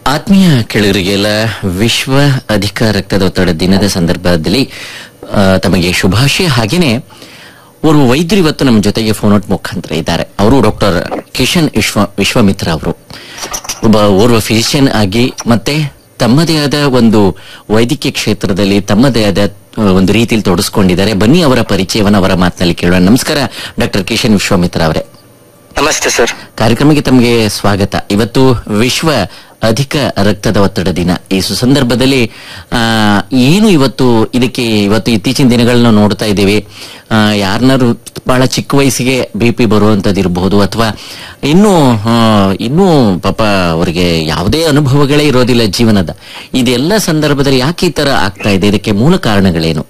ಆತ್ಮೀಯ ಕೆಳಗರಿಗೆಲ್ಲ ವಿಶ್ವ ಅಧಿಕ ರಕ್ತದೊತ್ತಡ ದಿನದ ಸಂದರ್ಭದಲ್ಲಿ ಆ, ತಮಗೆ ಶುಭಾಶಯ ಹಾಗೇನೆ ಓರ್ವ ವೈದ್ಯರು ಇವತ್ತು ನಮ್ಮ ಜೊತೆಗೆ ಫೋನ್ ಔಟ್ ಮುಖಾಂತರ ಇದ್ದಾರೆ ಅವರು ಡಾಕ್ಟರ್ ಕಿಶನ್ ವಿಶ್ವ ವಿಶ್ವಾಮಿತ್ರ ಅವರು ಒಬ್ಬ ಓರ್ವ ಫಿಸಿಷಿಯನ್ ಆಗಿ ಮತ್ತೆ ತಮ್ಮದೇ ಆದ ಒಂದು ವೈದ್ಯಕೀಯ ಕ್ಷೇತ್ರದಲ್ಲಿ ತಮ್ಮದೇ ಆದ ಆ, ಒಂದು ರೀತಿಯಲ್ಲಿ ತೊಡಸ್ಕೊಂಡಿದ್ದಾರೆ ಬನ್ನಿ ಅವರ ಪರಿಚಯವನ್ನು ಅವರ ಮಾತಿನಲ್ಲಿ ಕೇಳೋಣ ನಮಸ್ಕಾರ ಡಾಕ್ಟರ್ ಕಿಶನ್ ವಿಶ್ವಾಮಿತ್ರ ಅವರೇ ನಮಸ್ತೆ ಸರ್ ಕಾರ್ಯಕ್ರಮಕ್ಕೆ ತಮಗೆ ಸ್ವಾಗತ ಇವತ್ತು ವಿಶ್ವ ಅಧಿಕ ರಕ್ತದ ಒತ್ತಡ ದಿನ ಈ ಸುಸಂದರ್ಭದಲ್ಲಿ ಆ, ಏನು ಇವತ್ತು ಇದಕ್ಕೆ ಇವತ್ತು ಇತ್ತೀಚಿನ ದಿನಗಳನ್ನ ನೋಡ್ತಾ ಇದ್ದೀವಿ ಯಾರನ್ನಾರು ಬಹಳ ಚಿಕ್ಕ ವಯಸ್ಸಿಗೆ ಬಿ ಪಿ ಬರುವಂತದಿರಬಹುದು ಅಥವಾ ಇನ್ನೂ ಆ, ಇನ್ನೂ ಪಾಪ ಅವರಿಗೆ ಯಾವುದೇ ಅನುಭವಗಳೇ ಇರೋದಿಲ್ಲ ಜೀವನದ ಇದೆಲ್ಲ ಸಂದರ್ಭದಲ್ಲಿ ಯಾಕೆ ಈ ತರ ಆಗ್ತಾ ಇದೆ ಇದಕ್ಕೆ ಮೂಲ ಕಾರಣಗಳೇನು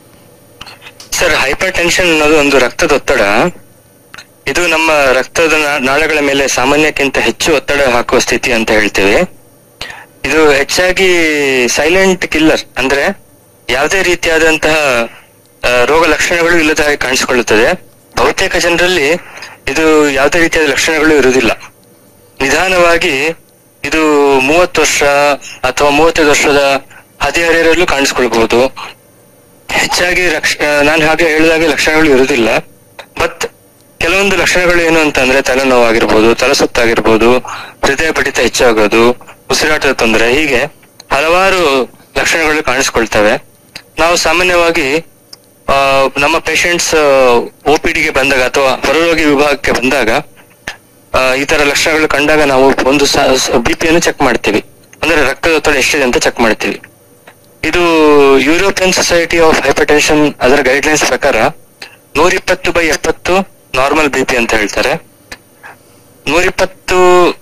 ಸರ್ ಹೈಪರ್ ಟೆನ್ಷನ್ ಅನ್ನೋದು ಒಂದು ರಕ್ತದೊತ್ತಡ ಇದು ನಮ್ಮ ರಕ್ತದ ನಾ- ನಾಳಗಳ ಮೇಲೆ ಸಾಮಾನ್ಯಕ್ಕಿಂತ ಹೆಚ್ಚು ಒತ್ತಡ ಹಾಕುವ ಸ್ಥಿತಿ ಅಂತ ಹೇಳ್ತೇವೆ ಇದು ಹೆಚ್ಚಾಗಿ ಸೈಲೆಂಟ್ ಕಿಲ್ಲರ್ ಅಂದ್ರೆ ಯಾವುದೇ ರೀತಿಯಾದಂತಹ ಆ, ರೋಗ ಲಕ್ಷಣಗಳು ಇಲ್ಲದ ಹಾಗೆ ಕಾಣಿಸಿಕೊಳ್ಳುತ್ತದೆ ಬಹುತೇಕ ಜನರಲ್ಲಿ ಇದು ಯಾವುದೇ ರೀತಿಯಾದ ಲಕ್ಷಣಗಳು ಇರುವುದಿಲ್ಲ ನಿಧಾನವಾಗಿ ಇದು ಮೂವತ್ತು ವರ್ಷ ಅಥವಾ ಮೂವತ್ತೈದು ವರ್ಷದ ಹದಿಹರೆಯರಲ್ಲೂ ಕಾಣಿಸ್ಕೊಳ್ಬಹುದು ಹೆಚ್ಚಾಗಿ ಲಕ್ಷ ನಾನು ಹಾಗೆ ಹೇಳಿದಾಗೆ ಲಕ್ಷಣಗಳು ಇರುವುದಿಲ್ಲ ಬಟ್ ಕೆಲವೊಂದು ಲಕ್ಷಣಗಳು ಏನು ಅಂತಂದ್ರೆ ತಲೆನೋವಾಗಿರ್ಬೋದು ತಲೆಸುತ್ತಾಗಿರ್ಬೋದು ಹೃದಯ ಬಡಿತ ಹೆಚ್ಚಾಗೋದು ಉಸಿರಾಟದ ತೊಂದರೆ ಹೀಗೆ ಹಲವಾರು ಲಕ್ಷಣಗಳು ಕಾಣಿಸ್ಕೊಳ್ತವೆ ನಾವು ಸಾಮಾನ್ಯವಾಗಿ ಆ, ನಮ್ಮ ಪೇಷಂಟ್ಸ್ ಒ ಪಿ ಡಿಗೆ ಬಂದಾಗ ಅಥವಾ ಹೊರರೋಗಿ ವಿಭಾಗಕ್ಕೆ ಬಂದಾಗ ಆ, ಈ ತರ ಲಕ್ಷಣಗಳು ಕಂಡಾಗ ನಾವು ಒಂದು ಬಿ ಪಿಯನ್ನು ಚೆಕ್ ಮಾಡ್ತೀವಿ ಅಂದ್ರೆ ರಕ್ತದೊತ್ತಡ ಎಷ್ಟಿದೆ ಅಂತ ಚೆಕ್ ಮಾಡ್ತೀವಿ ಇದು ಯುರೋಪಿಯನ್ ಸೊಸೈಟಿ ಆಫ್ ಹೈಪರ್ಟೆನ್ಷನ್ ಅದರ ಗೈಡ್ಲೈನ್ಸ್ ಪ್ರಕಾರ ನೂರಿಪ್ಪತ್ತು ಬೈ ಎಪ್ಪತ್ತು ನಾರ್ಮಲ್ ಬಿ ಪಿ ಅಂತ ಹೇಳ್ತಾರೆ ನೂರಿಪ್ಪತ್ತು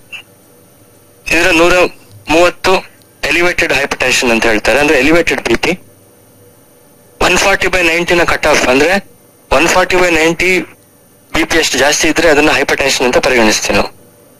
ಇದರ ನೂರ ಮೂವತ್ತು ಎಲಿವೇಟೆಡ್ ಹೈಪರ್ಟೆನ್ಷನ್ ಅಂತ ಹೇಳ್ತಾರೆ ಅಂದ್ರೆ elevated B P one forty by ನೈಂಟಿನ ಕಟ್ ಆಫ್ ಅಂದ್ರೆ one forty by ninety B P ಅಷ್ಟು ಜಾಸ್ತಿ ಇದ್ರೆ ಅದನ್ನ ಹೈಪರ್ಟೆನ್ಷನ್ ಅಂತ ಪರಿಗಣಿಸ್ತೀವಿ ನಾವು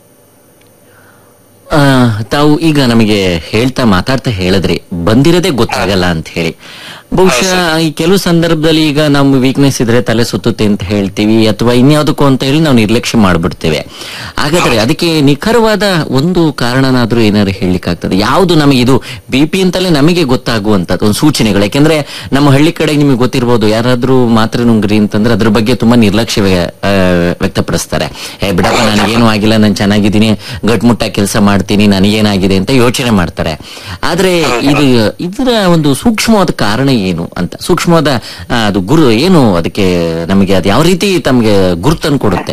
ಆ, ತಾವು ಈಗ ನಮಗೆ ಹೇಳ್ತಾ ಮಾತಾಡ್ತಾ ಹೇಳಿದ್ರಿ ಬಂದಿರೋದೇ ಗೊತ್ತಾಗಲ್ಲ ಅಂತ ಹೇಳಿ ಬಹುಶಃ ಈ ಕೆಲವು ಸಂದರ್ಭದಲ್ಲಿ ಈಗ ನಮ್ಮ ವೀಕ್ನೆಸ್ ಇದ್ರೆ ತಲೆ ಸುತ್ತುತ್ತೆ ಅಂತ ಹೇಳ್ತೀವಿ ಅಥವಾ ಇನ್ಯಾವುದಕ್ಕೂ ಅಂತ ಹೇಳಿ ನಾವು ನಿರ್ಲಕ್ಷ್ಯ ಮಾಡ್ಬಿಡ್ತೇವೆ ಹಾಗಾದ್ರೆ ಅದಕ್ಕೆ ನಿಖರವಾದ ಒಂದು ಕಾರಣನಾದ್ರೂ ಏನಾದ್ರು ಹೇಳಲಿಕ್ಕಾಗ್ತದೆ ಯಾವುದು ನಮಗೆ ಇದು ಬಿ ಪಿ ಅಂತಲೇ ನಮಗೆ ಗೊತ್ತಾಗುವಂತದ್ದು ಒಂದು ಸೂಚನೆಗಳು ಯಾಕೆಂದ್ರೆ ನಮ್ಮ ಹಳ್ಳಿ ಕಡೆ ನಿಮಗೆ ಗೊತ್ತಿರ್ಬೋದು ಯಾರಾದ್ರೂ ಮಾತ್ರೆ ನುಂಗ್ರಿ ಅಂತಂದ್ರೆ ಅದ್ರ ಬಗ್ಗೆ ತುಂಬಾ ನಿರ್ಲಕ್ಷ್ಯ ವ್ಯ- ಆ, ವ್ಯಕ್ತಪಡಿಸ್ತಾರೆ ಏ ಬಿಡಪ್ಪ ನನಗೇನು ಆಗಿಲ್ಲ ನಾನು ಚೆನ್ನಾಗಿದ್ದೀನಿ ಗಟ್ಮುಟ್ಟಾಗಿ ಕೆಲಸ ಮಾಡ್ತೀನಿ ನನಗೇನಾಗಿದೆ ಅಂತ ಯೋಚನೆ ಮಾಡ್ತಾರೆ ಆದ್ರೆ ಇದು ಇದರ ಒಂದು ಸೂಕ್ಷ್ಮವಾದ ಕಾರಣ ಏನು ಅಂತ ಸೂಕ್ಷ್ಮವಾದ ಆ, ಅದು ಗುರು ಏನು ಅದಕ್ಕೆ ನಮಗೆ ಅದು ಯಾವ ರೀತಿ ತಮಗೆ ಗುರುತನ್ನು ಕೊಡುತ್ತೆ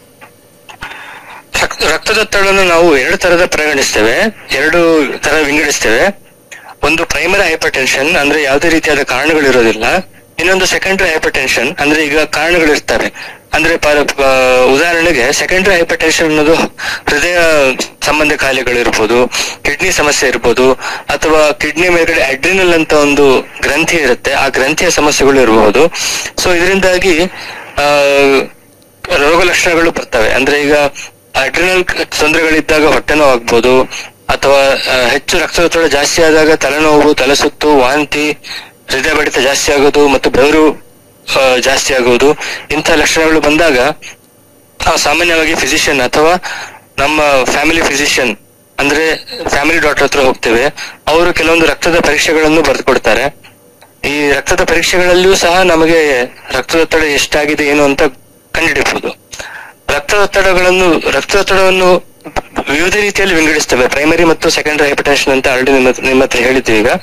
ರಕ್ತ- ರಕ್ತದೊತ್ತಡವನ್ನು ನಾವು ಎರಡು ತರದ ಪರಿಗಣಿಸ್ತೇವೆ ಎರಡು ತರ ವಿಂಗಡಿಸ್ತೇವೆ ಒಂದು ಪ್ರೈಮರಿ ಹೈಪರ್ ಟೆನ್ಷನ್ ಅಂದ್ರೆ ಯಾವುದೇ ರೀತಿಯಾದ ಕಾರಣಗಳು ಇರೋದಿಲ್ಲ ಇನ್ನೊಂದು ಸೆಕೆಂಡರಿ ಹೈಪರ್ ಟೆನ್ಷನ್ ಅಂದ್ರೆ ಈಗ ಕಾರಣಗಳು ಇರ್ತವೆ ಅಂದ್ರೆ ಪರ- ಪ- ಉದಾಹರಣೆಗೆ ಸೆಕೆಂಡರಿ ಹೈಪರ್ ಟೆನ್ಷನ್ ಅನ್ನೋದು ಹೃದಯ ಸಂಬಂಧ ಕಾಯಿಲೆಗಳು ಇರ್ಬೋದು ಕಿಡ್ನಿ ಸಮಸ್ಯೆ ಇರ್ಬೋದು ಅಥವಾ ಕಿಡ್ನಿ ಮೇಲ್ಗಡೆ ಅಡ್ರಿನಲ್ ಅಂತ ಒಂದು ಗ್ರಂಥಿ ಇರುತ್ತೆ ಆ ಗ್ರಂಥಿಯ ಸಮಸ್ಯೆಗಳು ಇರಬಹುದು ಸೊ ಇದರಿಂದಾಗಿ ಆ ರೋಗ ಲಕ್ಷಣಗಳು ಬರ್ತವೆ ಅಂದ್ರೆ ಈಗ ಅಡ್ರಿನಲ್ ತೊಂದರೆಗಳಿದ್ದಾಗ ಹೊಟ್ಟೆ ನೋವು ಆಗ್ಬೋದು ಅಥವಾ ಆ, ಹೆಚ್ಚು ರಕ್ತದೊತ್ತಡ ಜಾಸ್ತಿ ಆದಾಗ ತಲೆನೋವು ತಲೆಸುತ್ತು ವಾಂತಿ ಹೃದಯ ಬಡಿತ ಜಾಸ್ತಿ ಆಗೋದು ಮತ್ತು ಬೆವರು ಆ, ಜಾಸ್ತಿ ಆಗುವುದು ಇಂಥ ಲಕ್ಷಣಗಳು ಬಂದಾಗ ನಾವು ಸಾಮಾನ್ಯವಾಗಿ ಫಿಸಿಷಿಯನ್ ಅಥವಾ ನಮ್ಮ ಫ್ಯಾಮಿಲಿ ಫಿಸಿಷಿಯನ್ ಅಂದ್ರೆ ಫ್ಯಾಮಿಲಿ ಡಾಕ್ಟರ್ ಹತ್ರ ಹೋಗ್ತೇವೆ ಅವರು ಕೆಲವೊಂದು ರಕ್ತದ ಪರೀಕ್ಷೆಗಳನ್ನು ಬರೆದು ಕೊಡ್ತಾರೆ ಈ ರಕ್ತದ ಪರೀಕ್ಷೆಗಳಲ್ಲಿಯೂ ಸಹ ನಮಗೆ ರಕ್ತದೊತ್ತಡ ಎಷ್ಟಾಗಿದೆ ಏನು ಅಂತ ಕಂಡುಹಿಡಿಯಬಹುದು ರಕ್ತದೊತ್ತಡಗಳನ್ನು ರಕ್ತದೊತ್ತಡವನ್ನು ವಿವಿಧ ರೀತಿಯಲ್ಲಿ ವಿಂಗಡಿಸ್ತೇವೆ ಪ್ರೈಮರಿ ಮತ್ತು ಸೆಕೆಂಡರಿ ಹೈಪರ್ಟೆನ್ಷನ್ ಅಂತ ಆಲ್ರೆಡಿ ನಿಮ್ಮ ನಿಮ್ಮ ಹತ್ರ ಹೇಳಿದ್ದೀವಿ ಈಗ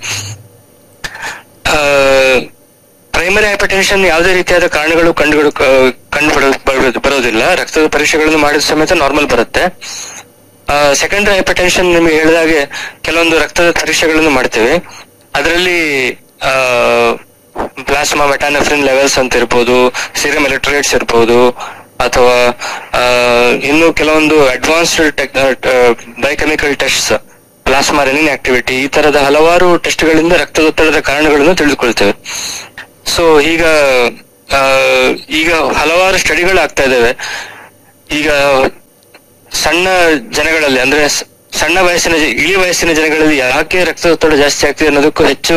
ಪ್ರೈಮರಿ ಹೈಪರ್ಟೆನ್ಷನ್ ಯಾವುದೇ ರೀತಿಯಾದ ಕಾರಣಗಳು ಕಂಡು ಕಂಡು ಬರೋ- ಬರೋದಿಲ್ಲ ರಕ್ತದ ಪರೀಕ್ಷೆಗಳನ್ನು ಮಾಡಿದ ಸಮೇತ ನಾರ್ಮಲ್ ಬರುತ್ತೆ ಸೆಕೆಂಡರಿ ಹೈಪರ್ಟೆನ್ಷನ್ ನಿಮಗೆ ಹೇಳಿದಾಗೆ ಕೆಲವೊಂದು ರಕ್ತದ ಪರೀಕ್ಷೆಗಳನ್ನು ಮಾಡ್ತೇವೆ ಅದರಲ್ಲಿ ಪ್ಲಾಸ್ಮಾ ಮೆಟಾನೆಫ್ರಿನ್ ಲೆವೆಲ್ಸ್ ಅಂತ ಇರ್ಬೋದು ಸೀರಮ್ ಎಲೆಕ್ಟ್ರೋಲೈಟ್ಸ್ ಇರ್ಬೋದು ಅಥವಾ ಆ, ಇನ್ನು ಕೆಲವೊಂದು advanced biochemical test plasma renin activity ಈ ತರದ ಹಲವಾರು ಟೆಸ್ಟ್ಗಳಿಂದ ರಕ್ತದೊತ್ತಡದ ಕಾರಣಗಳನ್ನು ತಿಳಿದುಕೊಳ್ತೇವೆ ಸೊ ಈಗ ಆ, ಈಗ ಹಲವಾರು ಸ್ಟಡಿಗಳು ಆಗ್ತಾ ಇದಾವೆ ಈಗ ಸಣ್ಣ ಜನಗಳಲ್ಲಿ ಅಂದ್ರೆ ಸ- ಸಣ್ಣ ವಯಸ್ಸಿನ ಜ- ಇಳಿ ವಯಸ್ಸಿನ ಜನಗಳಲ್ಲಿ ಯಾಕೆ ರಕ್ತದೊತ್ತಡ ಜಾಸ್ತಿ ಆಗ್ತಿದೆ ಅನ್ನೋದಕ್ಕೂ ಹೆಚ್ಚು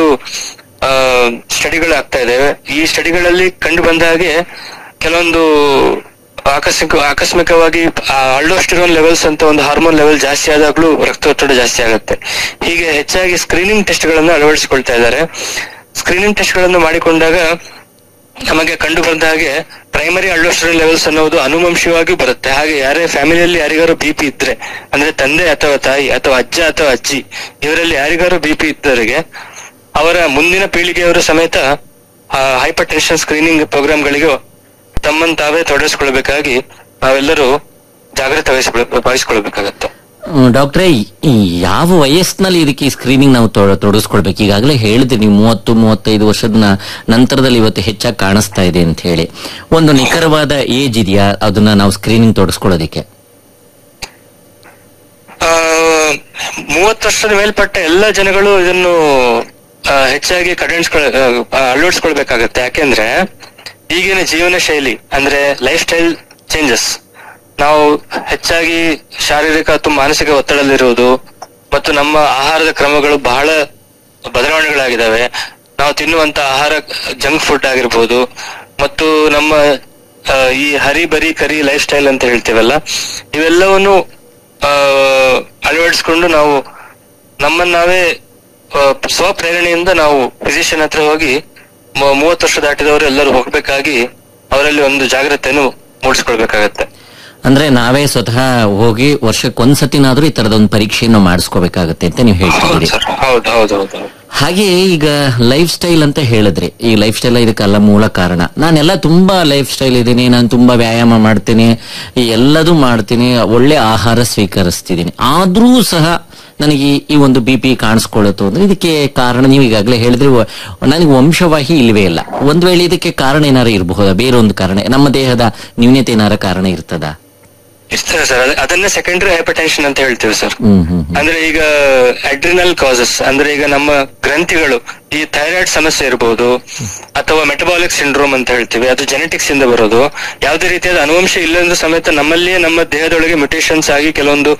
ಸ್ಟಡಿಗಳು ಆಗ್ತಾ ಇದಾವೆ ಈ ಸ್ಟಡಿಗಳಲ್ಲಿ ಕಂಡು ಬಂದ ಹಾಗೆ ಕೆಲವೊಂದು ಆಕಸ್ಮಿಕ ಆಕಸ್ಮಿಕವಾಗಿ ಅಲ್ಡೋಸ್ಟಿರೋನ್ ಲೆವೆಲ್ಸ್ ಅಂತ ಒಂದು ಹಾರ್ಮೋನ್ ಲೆವೆಲ್ ಜಾಸ್ತಿ ಆದಾಗ್ಲೂ ರಕ್ತದೊತ್ತಡ ಜಾಸ್ತಿ ಆಗುತ್ತೆ ಹೀಗೆ ಹೆಚ್ಚಾಗಿ ಸ್ಕ್ರೀನಿಂಗ್ ಟೆಸ್ಟ್ ಗಳನ್ನು ಅಳವಡಿಸಿಕೊಳ್ತಾ ಇದ್ದಾರೆ ಸ್ಕ್ರೀನಿಂಗ್ ಟೆಸ್ಟ್ ಗಳನ್ನು ಮಾಡಿಕೊಂಡಾಗ ನಮಗೆ ಕಂಡು ಬಂದ ಹಾಗೆ ಪ್ರೈಮರಿ ಅಲ್ಡೋಸ್ಟಿರೋನ್ ಲೆವೆಲ್ಸ್ ಅನ್ನೋದು ಅನುವಂಶಿಯವಾಗಿ ಬರುತ್ತೆ ಹಾಗೆ ಯಾರೇ ಫ್ಯಾಮಿಲಿಯಲ್ಲಿ ಯಾರಿಗಾರು ಬಿ ಪಿ ಇದ್ರೆ ಅಂದ್ರೆ ತಂದೆ ಅಥವಾ ತಾಯಿ ಅಥವಾ ಅಜ್ಜ ಅಥವಾ ಅಜ್ಜಿ ಇವರಲ್ಲಿ ಯಾರಿಗಾರು ಬಿ ಪಿ ಇದ್ದವರಿಗೆ ಅವರ ಮುಂದಿನ ಪೀಳಿಗೆಯವರು ಸಮೇತ ಹೈಪರ್ ಟೆನ್ಷನ್ ಸ್ಕ್ರೀನಿಂಗ್ ಪ್ರೋಗ್ರಾಮ್ಗಳಿಗೆ ತಮ್ಮನ್ನು ತಾವೇ ತೊಡಗಿಸ್ಕೊಳ್ಬೇಕಾಗಿ ನಾವೆಲ್ಲರೂ ಜಾಗ್ರತೆ ವಹಿಸ್ಕೊಳ್ ವಹಿಸ್ಕೊಳ್ಬೇಕಾಗತ್ತೆ ಹ್ಮ್, ಡಾಕ್ಟ್ರೇ ಈ ಯಾವ ವಯಸ್ಸಿನಲ್ಲಿ ಇದಕ್ಕೆ ಸ್ಕ್ರೀನಿಂಗ್ ನಾವು ತೊಡ- ತೊಡಗಿಸ್ಕೊಳ್ಬೇಕು ಈಗಾಗಲೇ ಹೇಳಿದ್ರಿ ನೀವು ಮೂವತ್ತು ಮೂವತ್ತೈದು ವರ್ಷದ ನ- ನಂತರದಲ್ಲಿ ಇವತ್ತು ಹೆಚ್ಚಾಗಿ ಕಾಣಿಸ್ತಾ ಇದೆ ಅಂತ ಹೇಳಿ ಒಂದು ನಿಖರವಾದ ಏಜ್ ಇದೆಯಾ ಅದನ್ನ ನಾವು ಸ್ಕ್ರೀನಿಂಗ್ ತೊಡಗಿಸ್ಕೊಳ್ಳೋದಕ್ಕೆ ಆ, ಮೂವತ್ತು ವರ್ಷದ ಮೇಲ್ಪಟ್ಟ ಎಲ್ಲ ಜನಗಳು ಇದನ್ನು ಆ, ಹೆಚ್ಚಾಗಿ ಕಡೆಣಿಸ್ಕೊಳ್ ಅಳವಡಿಸ್ಕೊಳ್ಬೇಕಾಗತ್ತೆ ಯಾಕೆಂದ್ರೆ ಈಗಿನ ಜೀವನ ಶೈಲಿ ಅಂದ್ರೆ ಲೈಫ್ ಸ್ಟೈಲ್ ಚೇಂಜಸ್ ನಾವು ಹೆಚ್ಚಾಗಿ ಶಾರೀರಿಕ ಅಥವಾ ಮಾನಸಿಕ ಒತ್ತಡದಲ್ಲಿರುವುದು ಮತ್ತು ನಮ್ಮ ಆಹಾರದ ಕ್ರಮಗಳು ಬಹಳ ಬದಲಾವಣೆಗಳಾಗಿದ್ದಾವೆ ನಾವು ತಿನ್ನುವಂತ ಆಹಾರ ಜಂಕ್ ಫುಡ್ ಆಗಿರ್ಬೋದು ಮತ್ತು ನಮ್ಮ ಆ, ಈ ಹರಿ ಬರಿ ಕರಿ ಲೈಫ್ ಸ್ಟೈಲ್ ಅಂತ ಹೇಳ್ತೀವಲ್ಲ ಇವೆಲ್ಲವನ್ನು ಆ, ಅಳವಡಿಸ್ಕೊಂಡು ನಾವು ನಮ್ಮನ್ನ ನಾವೇ ಆ, ಸ್ವಪ್ರೇರಣೆಯಿಂದ ನಾವು ಫಿಸಿಷಿಯನ್ ಹತ್ರ ಹೋಗಿ ಮೂ- ಮೂವತ್ತು ವರ್ಷ ದಾಟಿದವರು ಎಲ್ಲರೂ ಹೋಗ್ಬೇಕಾಗಿ ಅವರಲ್ಲಿ ಒಂದು ಜಾಗ್ರತೆಯನ್ನು ಮೂಡಿಸ್ಕೊಳ್ಬೇಕಾಗತ್ತೆ ಅಂದ್ರೆ ನಾವೇ ಸ್ವತಃ ಹೋಗಿ ವರ್ಷಕ್ಕೊಂದ್ಸತಿನಾದ್ರೂ ಈ ತರದ ಒಂದು ಪರೀಕ್ಷೆಯನ್ನು ಮಾಡಿಸ್ಕೋಬೇಕಾಗತ್ತೆ ಅಂತ ನೀವು ಹೌದು ಹೇಳ್ತಿದ್ದೀರಿ ಸರ್ ಹೌದು ಹೌದು ಹೌದು ಹೌದು. ಹಾಗೆ ಈಗ ಲೈಫ್ ಸ್ಟೈಲ್ ಅಂತ ಹೇಳಿದ್ರಿ ಈ ಲೈಫ್ ಸ್ಟೈಲ್ ಇದಕ್ಕೆಲ್ಲ ಮೂಲ ಕಾರಣ ನಾನೆಲ್ಲ ತುಂಬಾ ಲೈಫ್ ಸ್ಟೈಲ್ ಇದ್ದೀನಿ ನಾನು ತುಂಬಾ ವ್ಯಾಯಾಮ ಮಾಡ್ತೀನಿ ಈ ಎಲ್ಲದೂ ಮಾಡ್ತೀನಿ ಒಳ್ಳೆ ಆಹಾರ ಸ್ವೀಕರಿಸ್ತಿದ್ದೀನಿ ಆದ್ರೂ ಸಹ ನನಗೆ ಈ- ಈ ಒಂದು ಬಿ ಪಿ ಕಾಣಿಸ್ಕೊಳ್ಳುತ್ತೋ ಅಂದ್ರೆ ಇದಕ್ಕೆ ಕಾರಣ ನೀವು ಈಗಾಗಲೇ ಹೇಳಿದ್ರೆ ವ- ನನಗೆ ವಂಶವಾಹಿ ಇಲ್ವೇ ಇಲ್ಲ ಒಂದ್ ವೇಳೆ ಇದಕ್ಕೆ ಕಾರಣ ಏನಾರು ಇರಬಹುದಾ ಬೇರೊಂದು ಕಾರಣ ನಮ್ಮ ದೇಹದ ನ್ಯೂನ್ಯತೆ ಏನಾರ ಕಾರಣ ಇರ್ತದಾ ಇರ್ತದೆ ಸರ್ ಅದ- ಅದನ್ನೇ ಸೆಕೆಂಡರಿ ಹೈಪರ್ ಟೆನ್ಷನ್ ಅಂತ ಹೇಳ್ತೀವಿ ಸರ್ ಹ್ಮ್ ಹ್ಮ್ ಹ್ಮ್. ಅಂದ್ರೆ ಈಗ ಅಡ್ರಿನಲ್ ಕಾಸಸ್ ಅಂದ್ರೆ ಈಗ ನಮ್ಮ ಗ್ರಂಥಿಗಳು ಈ ಥೈರಾಯ್ಡ್ ಸಮಸ್ಯೆ ಇರಬಹುದು ಅಥವಾ ಮೆಟಬಾಲಿಕ್ ಸಿಂಡ್ರೋಮ್ ಅಂತ ಹೇಳ್ತೀವಿ ಅದು ಜೆನೆಟಿಕ್ಸ್ ಇಂದ ಬರೋದು ಯಾವುದೇ ರೀತಿಯಾದ ಅನುವಂಶ ಇಲ್ಲಂದ್ರೂ ಸಮೇತ ನಮ್ಮಲ್ಲಿಯೇ ನಮ್ಮ ದೇಹದೊಳಗೆ ಮ್ಯುಟೇಷನ್ಸ್ ಆಗಿ ಕೆಲವೊಂದು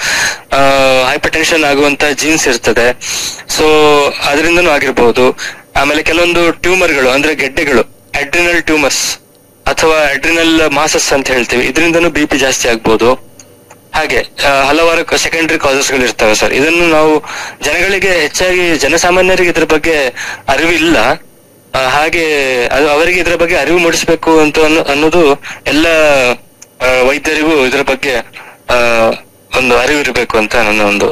ಹೈಪರ್ ಟೆನ್ಷನ್ ಆಗುವಂತ ಜೀನ್ಸ್ ಇರ್ತದೆ ಸೊ ಅದರಿಂದನೂ ಆಗಿರ್ಬಹುದು ಆಮೇಲೆ ಕೆಲವೊಂದು ಟ್ಯೂಮರ್ಗಳು ಅಂದ್ರೆ ಗೆಡ್ಡೆಗಳು ಅಡ್ರಿನಲ್ ಟ್ಯೂಮರ್ಸ್ ಅಥವಾ ಅಡ್ರಿನಲ್ ಮಾಸಸ್ ಅಂತ ಹೇಳ್ತೀವಿ ಇದರಿಂದನೂ ಬಿ ಪಿ ಜಾಸ್ತಿ ಆಗ್ಬೋದು ಹಾಗೆ ಆ, ಹಲವಾರು ಸೆಕೆಂಡರಿ ಕಾಸಸ್ಗಳು ಇರ್ತವೆ ಸರ್ ಇದನ್ನು ನಾವು ಜನಗಳಿಗೆ ಹೆಚ್ಚಾಗಿ ಜನಸಾಮಾನ್ಯರಿಗೆ ಇದ್ರ ಬಗ್ಗೆ ಅರಿವಿಲ್ಲ ಆ, ಹಾಗೆ ಅದು ಅವರಿಗೆ ಇದರ ಬಗ್ಗೆ ಅರಿವು ಮೂಡಿಸಬೇಕು ಅಂತ ಅನ್ನೋ- ಅನ್ನೋದು ಎಲ್ಲ ಆ, ವೈದ್ಯರಿಗೂ ಇದರ ಬಗ್ಗೆ ಆ, ಒಂದು ಅರಿವು ಇರಬೇಕು ಅಂತ ನನ್ನ ಒಂದು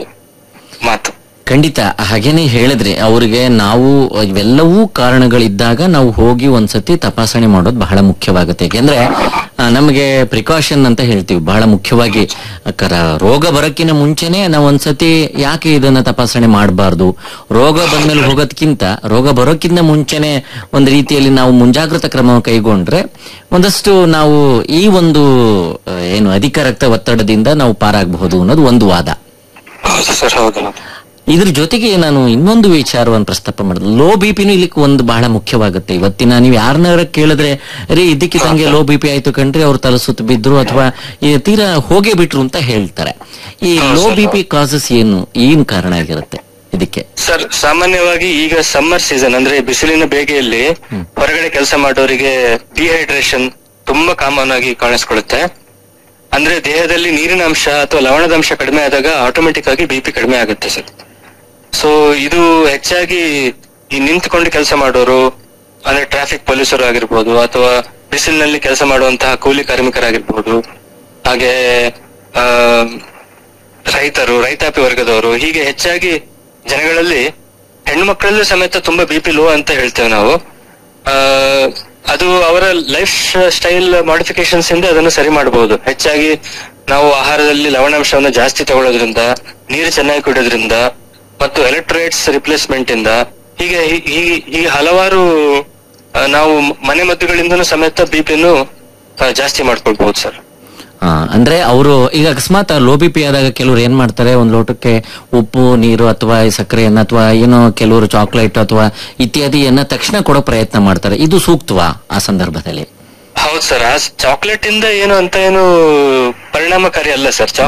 ಮಾತು ಖಂಡಿತ ಹಾಗೇನೆ ಹೇಳಿದ್ರೆ ಅವರಿಗೆ ನಾವು ಇವೆಲ್ಲವೂ ಕಾರಣಗಳಿದ್ದಾಗ ನಾವು ಹೋಗಿ ಒಂದ್ಸತಿ ತಪಾಸಣೆ ಮಾಡೋದು ಬಹಳ ಮುಖ್ಯವಾಗುತ್ತೆ ಯಾಕೆಂದ್ರೆ ಆ, ನಮಗೆ ಪ್ರಿಕಾಷನ್ ಅಂತ ಹೇಳ್ತೀವಿ ಬಹಳ ಮುಖ್ಯವಾಗಿ ಕರ ರೋಗ ಬರೋಕ್ಕಿಂತ ಮುಂಚೆನೆ ನಾವು ಒಂದ್ಸತಿ ಯಾಕೆ ಇದನ್ನ ತಪಾಸಣೆ ಮಾಡಬಾರ್ದು ರೋಗ ಬಂದ್ಮೇಲೆ ಹೋಗೋದ್ಕಿಂತ ರೋಗ ಬರೋಕ್ಕಿಂತ ಮುಂಚೆನೆ ಒಂದು ರೀತಿಯಲ್ಲಿ ನಾವು ಮುಂಜಾಗ್ರತಾ ಕ್ರಮ ಕೈಗೊಂಡ್ರೆ ಒಂದಷ್ಟು ನಾವು ಈ ಒಂದು ಆ, ಏನು ಅಧಿಕ ರಕ್ತ ಒತ್ತಡದಿಂದ ನಾವು ಪಾರಾಗಬಹುದು ಅನ್ನೋದು ಒಂದು ವಾದ ಹೌದು ಸರ್ ಹೌದು ಇದ್ರ ಜೊತೆಗೆ ನಾನು ಇನ್ನೊಂದು ವಿಚಾರವನ್ನು ಪ್ರಸ್ತಾಪ ಮಾಡಿದೆ ಲೋ ಬಿ ಪಿನೂ ಇಲ್ಲಿಕ್ಕೆ ಒಂದು ಬಹಳ ಮುಖ್ಯವಾಗುತ್ತೆ ಇವತ್ತಿನ ನೀವು ಯಾರನ್ನಾರ ಕೇಳಿದ್ರೆ ರೀ ಇದಕ್ಕಿದ್ದಂಗೆ ಲೋ ಬಿ ಪಿ ಆಯ್ತು ಕಣ್ರಿ ಅವ್ರು ತಲೆ ಸುತ್ತ ಬಿದ್ರು ಅಥವಾ ಈ ತೀರಾ ಹೋಗೇ ಬಿಟ್ರು ಅಂತ ಹೇಳ್ತಾರೆ ಈ ಲೋ ಬಿ ಪಿ ಕಾಸಸ್ ಏನು ಏನ್ ಕಾರಣ ಆಗಿರುತ್ತೆ ಇದಕ್ಕೆ ಸರ್ ಸಾಮಾನ್ಯವಾಗಿ ಈಗ ಸಮ್ಮರ್ ಸೀಸನ್ ಅಂದ್ರೆ ಬಿಸಿಲಿನ ಬೇಗೆಯಲ್ಲಿ ಹೊರಗಡೆ ಕೆಲಸ ಮಾಡೋರಿಗೆ ಡಿಹೈಡ್ರೇಷನ್ ತುಂಬಾ ಕಾಮನ್ ಆಗಿ ಕಾಣಿಸ್ಕೊಳ್ಳುತ್ತೆ ಅಂದ್ರೆ ದೇಹದಲ್ಲಿ ನೀರಿನ ಅಂಶ ಅಥವಾ ಲವಣದ ಅಂಶ ಕಡಿಮೆ ಆದಾಗ ಆಟೋಮೆಟಿಕ್ ಆಗಿ ಬಿ ಪಿ ಕಡಿಮೆ ಆಗುತ್ತೆ ಸರ್ ಸೊ ಇದು ಹೆಚ್ಚಾಗಿ ಈ ನಿಂತ್ಕೊಂಡು ಕೆಲಸ ಮಾಡೋರು ಅಂದ್ರೆ ಟ್ರಾಫಿಕ್ ಪೊಲೀಸರು ಆಗಿರ್ಬೋದು ಅಥವಾ ಬಿಸಿಲಿನಲ್ಲಿ ಕೆಲಸ ಮಾಡುವಂತಹ ಕೂಲಿ ಕಾರ್ಮಿಕರಾಗಿರ್ಬೋದು ಹಾಗೆ ಆ ರೈತರು ರೈತಾಪಿ ವರ್ಗದವರು ಹೀಗೆ ಹೆಚ್ಚಾಗಿ ಜನಗಳಲ್ಲಿ ಹೆಣ್ಣು ಮಕ್ಕಳಲ್ಲೂ ಸಮೇತ ತುಂಬಾ ಬಿ ಪಿ ಲೋ ಅಂತ ಹೇಳ್ತೇವೆ ನಾವು ಆ, ಅದು ಅವರ ಲೈಫ್ ಸ್ಟೈಲ್ ಮಾಡಿಫಿಕೇಶನ್ಸ್ ಇಂದ ಅದನ್ನು ಸರಿ ಮಾಡಬಹುದು ಹೆಚ್ಚಾಗಿ ನಾವು ಆಹಾರದಲ್ಲಿ ಲವಣಾಂಶವನ್ನು ಜಾಸ್ತಿ ತಗೊಳ್ಳೋದ್ರಿಂದ ನೀರು ಚೆನ್ನಾಗಿ ಕುಡಿಯೋದ್ರಿಂದ ಮತ್ತು ಎಲೆಕ್ಟ್ರೋಲೈಟ್ಸ್ ರಿಪ್ಲೇಸ್ಮೆಂಟ್ ಇಂದ ಹೀಗೆ ಹೀ- ಹೀಗೆ ಹೀಗೆ ಹಲವಾರು ಆ, ನಾವು ಮನೆ ಮದ್ದುಗಳಿಂದನೂ ಸಮೇತ ಬಿ ಪಿಯನ್ನು ಜಾಸ್ತಿ ಮಾಡ್ಕೊಳ್ಬಹುದು ಸರ್ ಆ, ಅಂದ್ರೆ ಅವರು ಈಗ ಅಕಸ್ಮಾತ್ ಲೋ ಬಿ ಪಿ ಆದಾಗ ಕೆಲವರು ಏನ್ ಮಾಡ್ತಾರೆ ಒಂದ್ ಲೋಟಕ್ಕೆ ಉಪ್ಪು ನೀರು ಅಥವಾ ಈ ಸಕ್ಕರೆಯನ್ನ ಅಥವಾ ಏನೋ ಕೆಲವರು ಚಾಕ್ಲೇಟ್ ಅಥವಾ ಇತ್ಯಾದಿಯನ್ನ ತಕ್ಷಣ ಕೊಡೋ ಪ್ರಯತ್ನ ಮಾಡ್ತಾರೆ ಇದು ಸೂಕ್ತವಾ ಆ ಸಂದರ್ಭದಲ್ಲಿ ಹೌದು ಸರ್ ಆ ಚಾಕ್ಲೇಟ್ ಇಂದ ಏನು ಅಂತ ಏನು ಪರಿಣಾಮಕಾರಿ ಅಲ್ಲ ಸರ್ ಚಾಕ್ಲೇಟ್